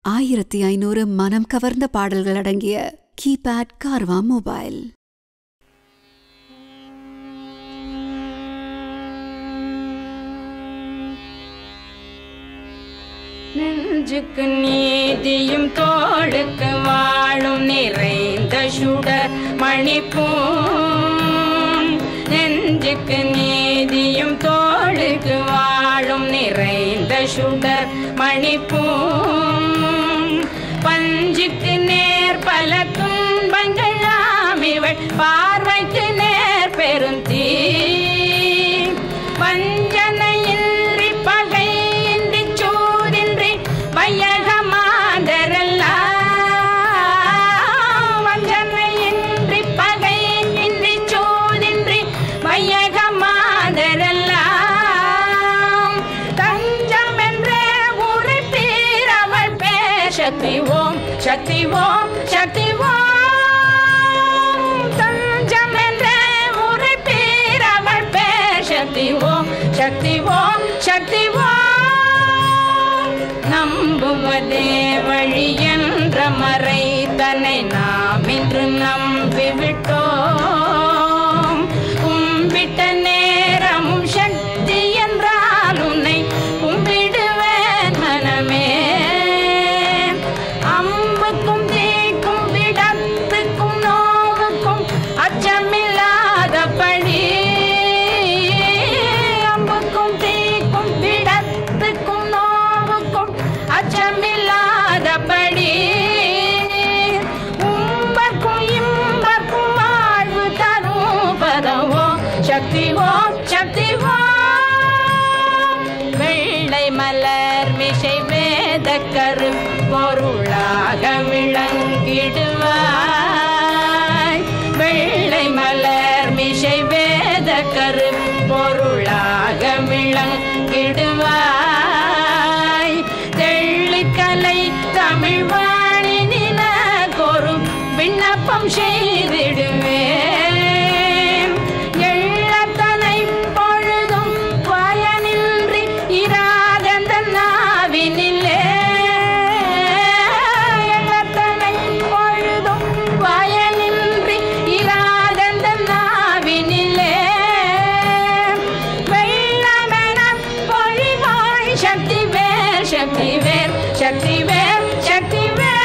ஆயிரத்தி ஐநூறு மனம் கவர்ந்த பாடல்கள் அடங்கிய கீபேட் கார்வா மொபைல் நெஞ்சுக்கு நீதியும் தோளுக்கு வாழும் நிறைந்த சுடர் மணிப்பூம் நெஞ்சுக்கு நீதியும் தோளுக்கு வாழும் நிறைந்த சுடர் மணிப்பூம் பஞ்சுக்கு நேர் பல துன்பங்களாம் இவள் பார்வைக்கு நேர் பெருந்தீ வஞ்சனையின்றி பகையின்றி சூதின்றி வையக மாதரெல்லாம் வஞ்சனையின்றி பகையின்றி சூதின்றி வையக மாதரெல்லாம் தஞ்சம் என்றே உரைப்பீர் அவள் பேர் சக்தி ஓம் சக்தி ஓம் சக்தி ஓம் தஞ்சம் என்றே உரைப்பீர் அவள் பேர் சக்தி ஓம் சக்தி ஓம் சக்தி ஓம் நம்புவதே வழி என்ற மறை தன்னை நாம் இன்று நம்பிவிட்டோம் கும்பிட்ட நேரமும் சக்தி என்றால் உன்னை கும்பிடுவேன் மனமே அம்புக்கும் தீக்கும் விடத்துக்கும் நோவுக்கும் அச்சமில்லாதபடி அம்புக்கும் தீக்கும் விடத்துக்கும் நோவுக்கும் அச்சமில்லாதபடி உம்பர்க்கும் இம்பர்க்கும் வாழ்வு தரும் பதவோ சக்திவோ சக்திவோ வெள்ளை மலர் மிசை வேத கரு பொருளாக விளங்கிடுவாய் வெள்ளை மலர் மிசை வேத கரு பொருளாக விளங்கிடுவாய் தெள்ளிக்கலை தமிழ் வாணி நிலக்கொரு விண்ணப்பம் செய்திடுவேன் எள்ளத்தனை பொழுதும் பயனின்றி இராதந்த நாவினிலே எள்ளத்தனை பொழுதும் பயனின்றி இராதந்த நாவினிலே வெள்ளமென பொழிவாய் சக்தி வேர் சக்தி வேர் சக்தி வேர் சக்தி வேர்